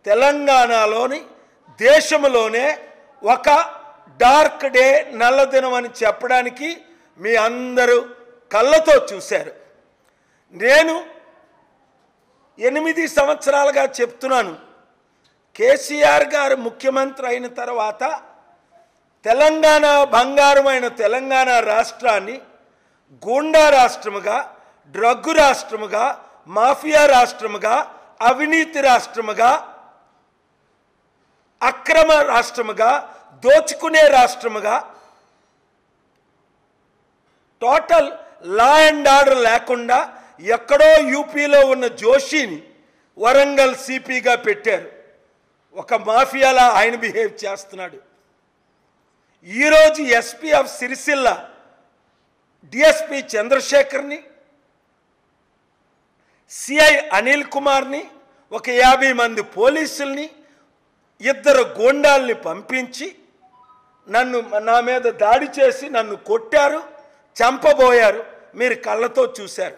తెలంగాణలోని దేశంలోనే ఒక డార్క్ డే నల్లదినం అని చెప్పడానికి మీ అందరూ కళ్ళతో చూశారు నేను ఎనిమిది సంవత్సరాలుగా చెప్తున్నాను కేసీఆర్ గారు ముఖ్యమంత్రి అయిన తర్వాత తెలంగాణ బంగారమైన తెలంగాణ రాష్ట్రాన్ని గూండా రాష్ట్రముగా డ్రగ్గు రాష్ట్రముగా మాఫియా రాష్ట్రముగా అవినీతి రాష్ట్రముగా అక్రమ రాష్ట్రముగా దోచుకునే రాష్ట్రముగా టోటల్ లా అండ్ ఆర్డర్ లేకుండా ఎక్కడో యూపీలో ఉన్న జోషిని వరంగల్ సిపిగా పెట్టారు ఒక మాఫియాలా ఆయన బిహేవ్ చేస్తున్నాడు ఈరోజు ఎస్పీ ఆఫ్ సిరిసిల్ల డిఎస్పి చంద్రశేఖర్ని సిఐ అనిల్ కుమార్ని ఒక యాభై మంది పోలీసుల్ని ఇద్దరు గోండాల్ని పంపించి నన్ను నా మీద దాడి చేసి నన్ను కొట్టారు చంపబోయారు మీరు కళ్ళతో చూశారు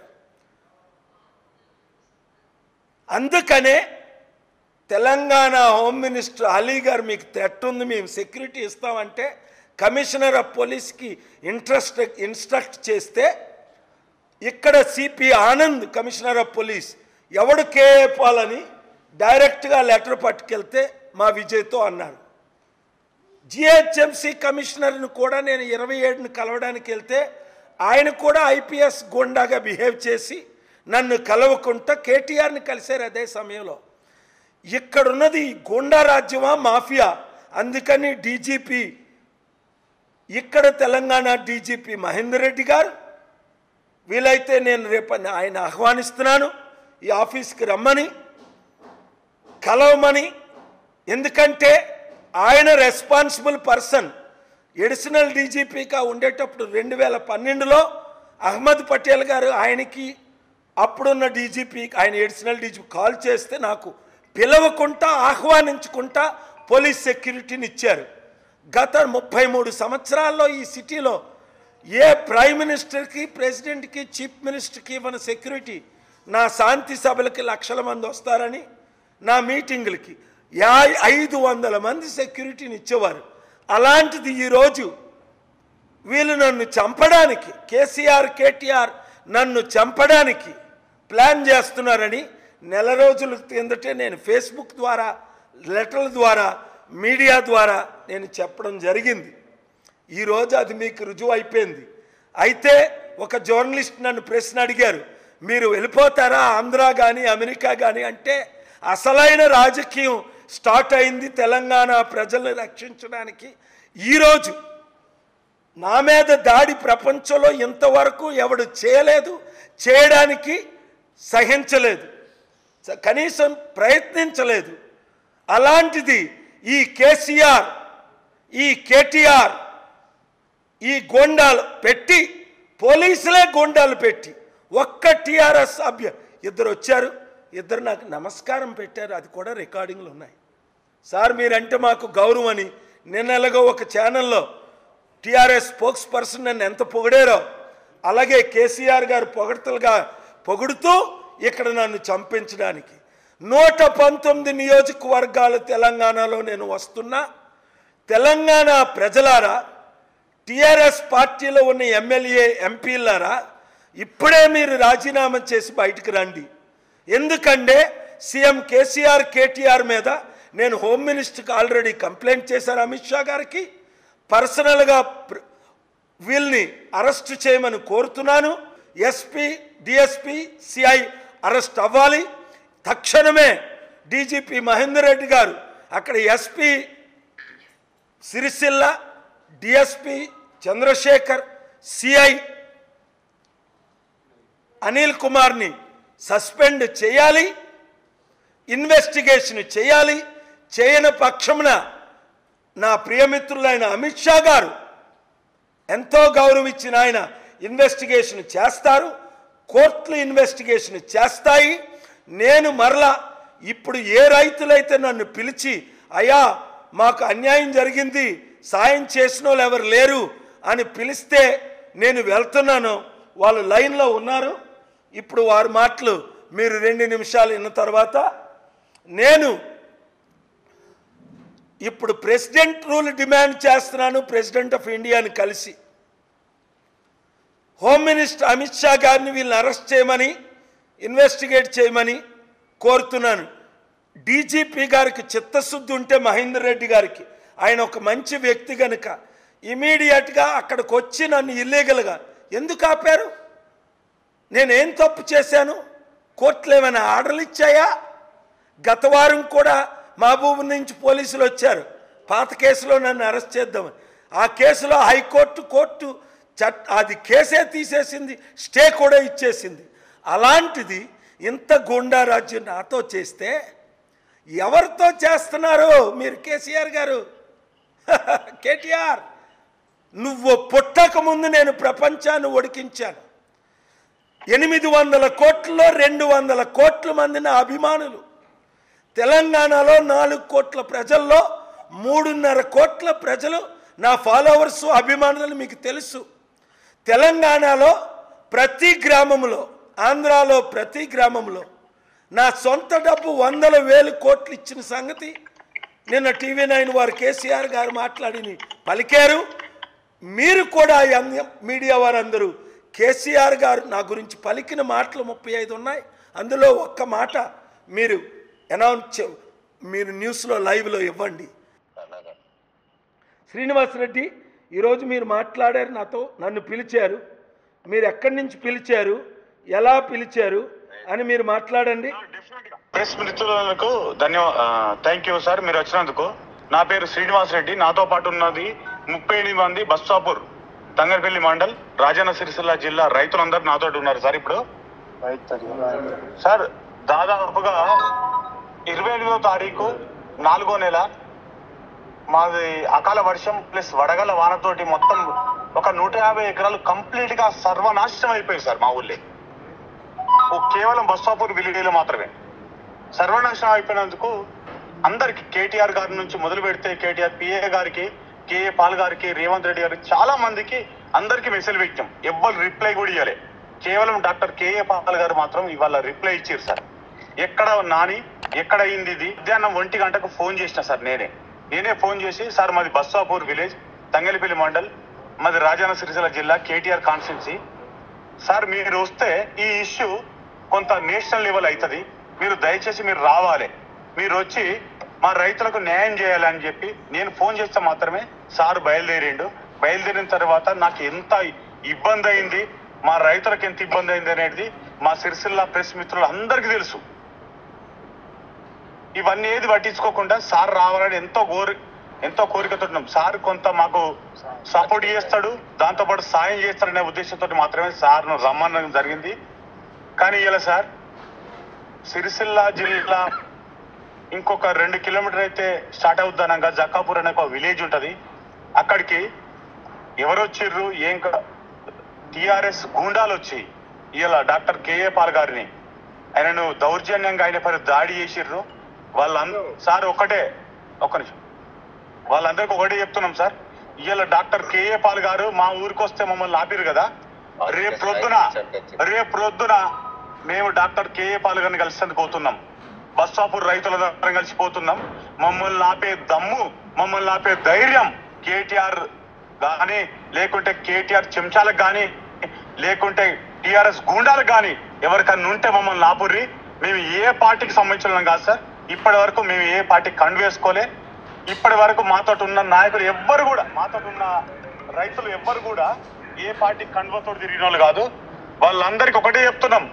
అందుకనే తెలంగాణ హోమ్ మినిస్టర్ అలీ గారు మీకు థ్రెట్ ఉంది మేము సెక్యూరిటీ ఇస్తామంటే కమిషనర్ ఆఫ్ పోలీస్కి ఇంట్రెస్ట్ ఇన్స్ట్రక్ట్ చేస్తే ఇక్కడ CP Anand commissioner of police ఎవడు కేపాలని డైరెక్ట్గా లెటర్ పట్టుకెళ్తే మా విజయ్తో అన్నారు జిహెచ్ఎంసి కమిషనర్ని కూడా నేను ఇరవై ఏడుని కలవడానికి వెళ్తే ఆయన కూడా ఐపీఎస్ గుండాగా బిహేవ్ చేసి నన్ను కలవకుండా కేటీఆర్ని కలిశారు అదే సమయంలో ఇక్కడున్నది గుండా రాజ్యమా మాఫియా అందుకని డీజీపీ ఇక్కడ తెలంగాణ డీజీపీ మహేందర్ రెడ్డి గారు వీలైతే నేను రేపు ఆయన ఆహ్వానిస్తున్నాను ఈ ఆఫీస్కి రమ్మని కలవమని ఎందుకంటే ఆయన రెస్పాన్సిబుల్ పర్సన్ ఎడిషనల్ డీజీపీగా ఉండేటప్పుడు రెండు వేల పన్నెండులో అహ్మద్ పటేల్ గారు ఆయనకి అప్పుడున్న డీజీపీ ఆయన ఎడిషనల్ డీజీపీ కాల్ చేస్తే నాకు పిలవకుండా ఆహ్వానించుకుంటా పోలీస్ సెక్యూరిటీని ఇచ్చారు గత ముప్పై మూడు సంవత్సరాల్లో ఈ సిటీలో ఏ ప్రైమ్ మినిస్టర్కి ప్రెసిడెంట్కి చీఫ్ మినిస్టర్కి ఇవ్వని సెక్యూరిటీ నా శాంతి సభలకి లక్షల మంది వస్తారని నా మీటింగులకి యా ఐదు వందల మంది సెక్యూరిటీని ఇచ్చేవారు అలాంటిది ఈరోజు వీళ్ళు నన్ను చంపడానికి కేసీఆర్ కేటీఆర్ నన్ను చంపడానికి ప్లాన్ చేస్తున్నారని నెల రోజుల కిందటే నేను ఫేస్బుక్ ద్వారా లెటర్ల ద్వారా మీడియా ద్వారా నేను చెప్పడం జరిగింది ఈరోజు అది మీకు రుజువు అయిపోయింది అయితే ఒక జర్నలిస్ట్ నన్ను ప్రశ్న అడిగారు మీరు వెళ్ళిపోతారా ఆంధ్ర కానీ అమెరికా కానీ అంటే అసలైన రాజకీయం స్టార్ట్ అయింది తెలంగాణ ప్రజల్ని రక్షించడానికి ఈరోజు నా మీద దాడి ప్రపంచంలో ఇంతవరకు ఎవడు చేయలేదు చేయడానికి సహించలేదు స- కనీసం ప్రయత్నించలేదు అలాంటిది ఈ కేసీఆర్ ఈ కేటీఆర్ ఈ గోండాలు పెట్టి పోలీసులే గోండాలు పెట్టి ఒక్క టీఆర్ఎస్ సభ్య ఇద్దరు వచ్చారు ఇద్దరు నాకు నమస్కారం పెట్టారు అది కూడా రికార్డింగ్లు ఉన్నాయి సార్ మీరంటే మాకు గౌరవం అని నిన్న ఎలాగో ఒక ఛానల్లో టీఆర్ఎస్ స్పోక్స్ పర్సన్ నన్ను ఎంత పొగిడారో అలాగే కేసీఆర్ గారు పొగడతలుగా పొగుడుతూ ఇక్కడ నన్ను చంపించడానికి నూట పంతొమ్మిది నియోజకవర్గాలు తెలంగాణలో నేను వస్తున్నా తెలంగాణ ప్రజలారా టీఆర్ఎస్ పార్టీలో ఉన్న ఎమ్మెల్యే ఎంపీలారా ఇప్పుడే మీరు రాజీనామా చేసి బయటకు రండి ఎందుకంటే సీఎం కేసీఆర్ కేటీఆర్ మీద నేను హోమ్ మినిస్టర్కి ఆల్రెడీ కంప్లైంట్ చేశాను అమిత్ షా గారికి పర్సనల్గా ప్ర- వీళ్ళని అరెస్ట్ చేయమని కోరుతున్నాను ఎస్పీ డిఎస్పీ సిఐ అరెస్ట్ అవ్వాలి తక్షణమే డీజీపీ మహేందర్ రెడ్డి గారు అక్కడ SP Sircilla DSP Chandrashekar CI Anil కుమార్ని సస్పెండ్ చేయాలి ఇన్వెస్టిగేషన్ చేయాలి చేయని పక్షమున నా ప్రియమిత్రులైన అమిత్ షా గారు ఎంతో గౌరవించిన ఆయన ఇన్వెస్టిగేషన్ చేస్తారు కోర్టులు ఇన్వెస్టిగేషన్ చేస్తాయి నేను మరలా ఇప్పుడు ఏ రైతులైతే నన్ను పిలిచి అయ్యా మాకు అన్యాయం జరిగింది సాయం చేసిన వాళ్ళు ఎవరు లేరు అని పిలిస్తే నేను వెళ్తున్నాను వాళ్ళు లైన్లో ఉన్నారు ఇప్పుడు వారి మాటలు మీరు రెండు నిమిషాలు విన్న తర్వాత నేను ఇప్పుడు ప్రెసిడెంట్ రూల్ డిమాండ్ చేస్తున్నాను ప్రెసిడెంట్ ఆఫ్ ఇండియాని కలిసి హోమ్ మినిస్టర్ అమిత్ షా గారిని వీళ్ళని అరెస్ట్ చేయమని ఇన్వెస్టిగేట్ చేయమని కోరుతున్నాను డీజీపీ గారికి చిత్తశుద్ధి ఉంటే మహేందర్ రెడ్డి గారికి ఆయన ఒక మంచి వ్యక్తి కనుక ఇమీడియట్గా అక్కడికి వచ్చి నన్ను ఇల్లీగల్గా ఎందుకు ఆపారు నేనేం తప్పు చేశాను కోర్టులు ఏమైనా ఆర్డర్లు ఇచ్చాయా గత వారం కూడా మహబూబ్ నుంచి పోలీసులు వచ్చారు పాత కేసులో నన్ను అరెస్ట్ చేద్దామని ఆ కేసులో హైకోర్టు కోర్టు చట్ అది కేసే తీసేసింది స్టే కూడా ఇచ్చేసింది అలాంటిది ఇంత గుండా రాజ్యం నాతో చేస్తే ఎవరితో చేస్తున్నారు మీరు కేసీఆర్ గారు కేటీఆర్ నువ్వు పుట్టక ముందు నేను ప్రపంచాన్ని ఒడికించాను ఎనిమిది వందల కోట్లలో రెండు వందల కోట్ల మంది నా అభిమానులు తెలంగాణలో నాలుగు కోట్ల ప్రజల్లో మూడున్నర కోట్ల ప్రజలు నా ఫాలోవర్స్ అభిమానులు మీకు తెలుసు తెలంగాణలో ప్రతి గ్రామంలో ఆంధ్రాలో ప్రతి గ్రామంలో నా సొంత డబ్బు వందల వేలు కోట్లు ఇచ్చిన సంగతి నిన్న టీవీ నైన్ వారు కేసీఆర్ గారు మాట్లాడి పలికారు మీరు కూడా ఈ అంద- మీడియా వారందరూ కేసీఆర్ గారు నా గురించి పలికిన మాటలు ముప్పై ఐదు ఉన్నాయి అందులో ఒక్క మాట మీరు అనౌన్స్ చే- మీరు న్యూస్లో లైవ్లో ఇవ్వండి శ్రీనివాసరెడ్డి ఈరోజు మీరు మాట్లాడారు నాతో నన్ను పిలిచారు మీరు ఎక్కడి నుంచి పిలిచారు ఎలా పిలిచారు అని మీరు మాట్లాడండి ప్రెస్ మిత్రులకు ధన్యవాద థ్యాంక్ యూ సార్ మీరు వచ్చినందుకు నా పేరు శ్రీనివాస్ రెడ్డి నాతో పాటు ఉన్నది ముప్పై ఎనిమిది మంది బస్సాపూర్ తంగరపల్లి మండల్ రాజన్న సిరిసిల్ల జిల్లా రైతులందరూ నాతో ఉన్నారు సార్ ఇప్పుడు సార్ దాదాపుగా ఇరవై ఎనిమిదో తారీఖు నాలుగో నెల మాది అకాల వర్షం ప్లస్ వడగల వానతోటి మొత్తం ఒక నూట యాభై ఎకరాలు కంప్లీట్ గా సర్వనాశనం అయిపోయింది సార్ మా ఊళ్ళే ఓ కేవలం బస్సాపూర్ విలేజ్లో మాత్రమే సర్వనాశనం అయిపోయినందుకు అందరికి కేటీఆర్ గారి నుంచి మొదలు పెడితే కేటీఆర్ పిఏ గారికి కేఏ పాల్ గారికి రేవంత్ రెడ్డి గారికి చాలా మందికి అందరికి మెసేజ్ పెట్టాం ఎవ్వరు రిప్లై కూడా ఇవ్వలే కేవలం డాక్టర్ కేఏ పాల్ గారు మాత్రం ఇవాళ రిప్లై ఇచ్చారు సార్ ఎక్కడ నాని ఎక్కడ అయింది ఇది మధ్యాహ్నం ఒంటి గంటకు ఫోన్ చేసిన సార్ నేనే నేనే ఫోన్ చేసి సార్ మాది బస్సాపూర్ విలేజ్ తంగలిపల్లి మండల్ మాది రాజన్న సిరిసిల్ల జిల్లా కేటీఆర్ కాన్స్టిట్యున్సీ సార్ మీరు వస్తే ఈ ఇష్యూ కొంత నేషనల్ లెవెల్ అవుతుంది మీరు దయచేసి మీరు రావాలి మీరు వచ్చి మా రైతులకు న్యాయం చేయాలని చెప్పి నేను ఫోన్ చేస్తే మాత్రమే సార్ బయలుదేరిండు బయలుదేరిన తర్వాత నాకు ఎంత ఇబ్బంది అయింది మా రైతులకు ఎంత ఇబ్బంది అయింది అనేది మా సిరిసిల్ల ప్రెస్ మిత్రులు అందరికీ తెలుసు ఇవన్నీ ఏది పట్టించుకోకుండా సార్ రావాలని ఎంతో కోరి ఎంతో కోరికతో ఉన్నాం సార్ కొంత మాకు సపోర్ట్ చేస్తాడు దాంతో పాటు సాయం చేస్తాడనే ఉద్దేశంతో మాత్రమే సార్ను రమ్మనడం జరిగింది కానీ ఇలా సార్ సిరిసిల్ల జిల్లా ఇంకొక రెండు కిలోమీటర్ అయితే స్టార్ట్ అవుద్దనంగా జక్కాపూర్ అనే ఒక విలేజ్ ఉంటది అక్కడికి ఎవరు వచ్చిర్రు ఏం టిఆర్ఎస్ గూండాలు వచ్చి ఇలా డాక్టర్ కేఏ పాల్ గారిని ఆయనను దౌర్జన్యంగా ఆయన పైన దాడి చేసిర్రు వాళ్ళందరూ సార్ ఒకటే ఒక్క నిమిషం వాళ్ళందరికీ ఒకటే చెప్తున్నాం సార్ ఇవాళ డాక్టర్ కేఏ పాల్ గారు మా ఊరికి వస్తే మమ్మల్ని ఆపిరు కదా రేపు ప్రొద్దున రేపు ప్రొద్దున మేము డాక్టర్ కేఏ పాల్ గారిని కలిసేందుకు పోతున్నాం బస్సాపూర్ రైతులందరం కలిసిపోతున్నాం మమ్మల్ని ఆపే దమ్ము మమ్మల్ని ఆపే ధైర్యం కేటీఆర్ గాని లేకుంటే కేటీఆర్ చెంచాలకు గాని లేకుంటే టిఆర్ఎస్ గూండాలకు గాని ఎవరికన్నా ఉంటే మమ్మల్ని ఆపుర్రి మేము ఏ పార్టీకి సంబంధించిన వాళ్ళం కాదు సార్ ఇప్పటి వరకు మేము ఏ పార్టీకి కండు వేసుకోలే ఇప్పటి వరకు మాతో ఉన్న నాయకులు ఎవ్వరు కూడా మాతో ఉన్న రైతులు ఎవ్వరు కూడా ఏ పార్టీ కండువతో తిరిగిన వాళ్ళు కాదు వాళ్ళందరికీ ఒకటే చెప్తున్నాం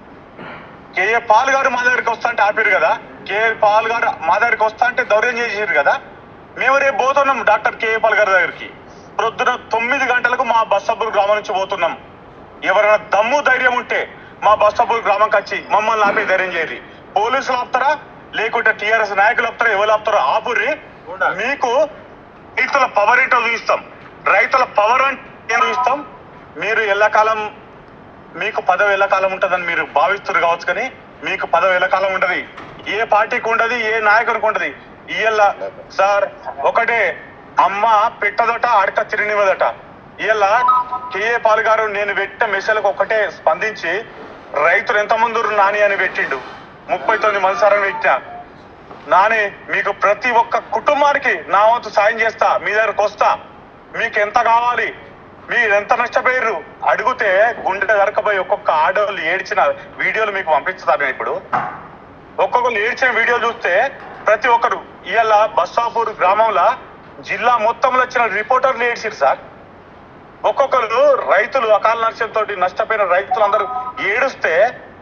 కేఏ పాల్ గారు మా దగ్గరికి వస్తా అంటే ఆపారు కదా కేఏ పాల్ గారు మా దగ్గరికి వస్తా అంటే దౌర్యం చేసారు కదా మేము రేపు పోతున్నాం డాక్టర్ కేఏ పాల్ గారి దగ్గరికి ప్రొద్దున తొమ్మిది గంటలకు మా బస్సాపూర్ గ్రామం నుంచి పోతున్నాం ఎవరైనా దమ్ము ధైర్యం ఉంటే మా బస్సాపూర్ గ్రామంకి వచ్చి మమ్మల్ని ఆపి ధైర్యం చేయరు పోలీసులు ఆపుతారా లేకుంటే టిఆర్ఎస్ నాయకులు ఆపుతారా ఎవరు ఆపుతారో ఆపుర్రి మీకు రైతుల పవర్ ఏంటో చూపిస్తాం రైతుల పవర్ అంటే చూపిస్తాం మీరు ఎల్లకాలం మీకు పదవి ఎల్లకాలం ఉంటుందని మీరు భావిస్తారు కావచ్చు కానీ మీకు పదవి ఎల్లకాలం ఉంటది ఏ పార్టీకి ఉండదు ఏ నాయకునికి ఉండదు ఇయ్యల్ల సార్ ఒకటే అమ్మ పెట్టదట అడక తిరినివదట ఇయ్యల్ల కేఏ పాల్ గారు నేను పెట్టిన మెసేజ్లకు ఒకటే స్పందించి రైతులు ఎంతమంది ఉన్నారు నాని అని పెట్టిండు ముప్పై తొమ్మిది మంది సార్ అని పెట్టిన నాని మీకు ప్రతి ఒక్క కుటుంబానికి నా వంతు సాయం చేస్తా మీ దగ్గరకు వస్తా మీకు ఎంత కావాలి మీరు ఎంత నష్టపోయారు అడిగితే గుండె దరకపోయి ఒక్కొక్క ఆడవాళ్ళు ఏడ్చిన వీడియోలు మీకు పంపిస్తాను నేను ఇప్పుడు ఒక్కొక్కరు ఏడ్చిన వీడియో చూస్తే ప్రతి ఒక్కరు ఇవాళ బస్సాపూర్ గ్రామంలో జిల్లా మొత్తంలో వచ్చిన రిపోర్టర్లు ఏడ్చారు సార్ ఒక్కొక్కరు రైతులు అకాల నష్టంతో నష్టపోయిన రైతులందరూ ఏడుస్తే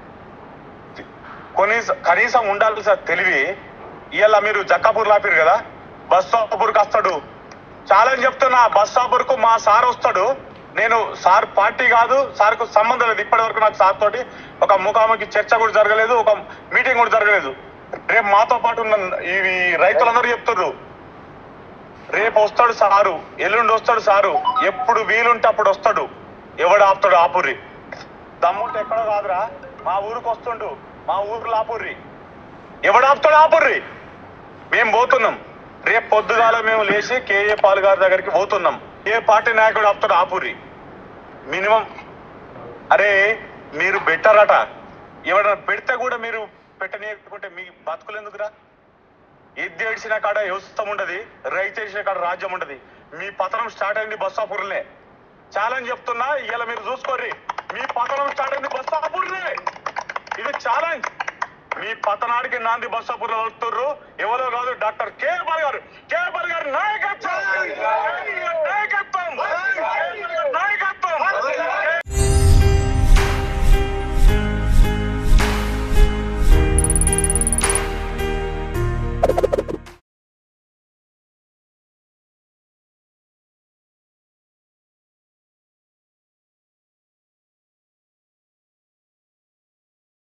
కనీస కనీసం ఉండాలి సార్ తెలివి ఇవాళ మీరు జక్కాపూర్ లాపారు కదా బస్ స్టాపూర్కి వస్తాడు ఛాలెంజ్ చెప్తున్నా బస్ స్టాపూర్ కు మా సార్ వస్తాడు నేను సార్ పార్టీ కాదు సార్కు సంబంధం లేదు ఇప్పటి వరకు నాకు సార్ తోటి ఒక ముఖాముఖి చర్చ కూడా జరగలేదు ఒక మీటింగ్ కూడా జరగలేదు రేపు మాతో పాటు ఉన్న ఇవి రైతులందరూ చెప్తున్నారు రేపు వస్తాడు సారు ఎల్లుండి వస్తాడు సారు ఎప్పుడు వీలుంటే అప్పుడు వస్తాడు ఎవడు ఆపుతాడు ఆపుర్రి దమ్ముంటే ఎక్కడో కాదురా మా ఊరికి వస్తుండు మా ఊరు ఆపుర్రి ఎవడు ఆపుతాడు ఆపుర్రి మేము పోతున్నాం రేపు పొద్దుగాల మేము లేచి కేఏ పాల్ గారి దగ్గరికి పోతున్నాం ఏ పార్టీ నాయకుడు ఆపుతాడు ఆపుర్రి మినిమం అరే మీరు బెటర్ అట ఎవరైనా పెడితే కూడా మీరు పెట్టనీయకుంటే మీ బతుకులు ఎందుకురా ఎద్దు ఏడ్చిన కాడ వ్యవస్థం ఉండదు రైతు ఏడ్చిన కాడ రాజ్యం ఉండదు మీ పతనం స్టార్ట్ అయింది బస్సాపూర్లే ఛాలెంజ్ చెప్తున్నా ఇలా మీరు చూసుకోర్రి మీ పతనం స్టార్ట్ అయింది బస్సాపూర్లే ఇది ఛాలెంజ్ మీ పతనాడికి నాంది బస్సాపూర్లో వస్తుర్రు ఎవరో కాదు డాక్టర్ కేఎల్ గారు కేఎల్ గారు నాయకత్వం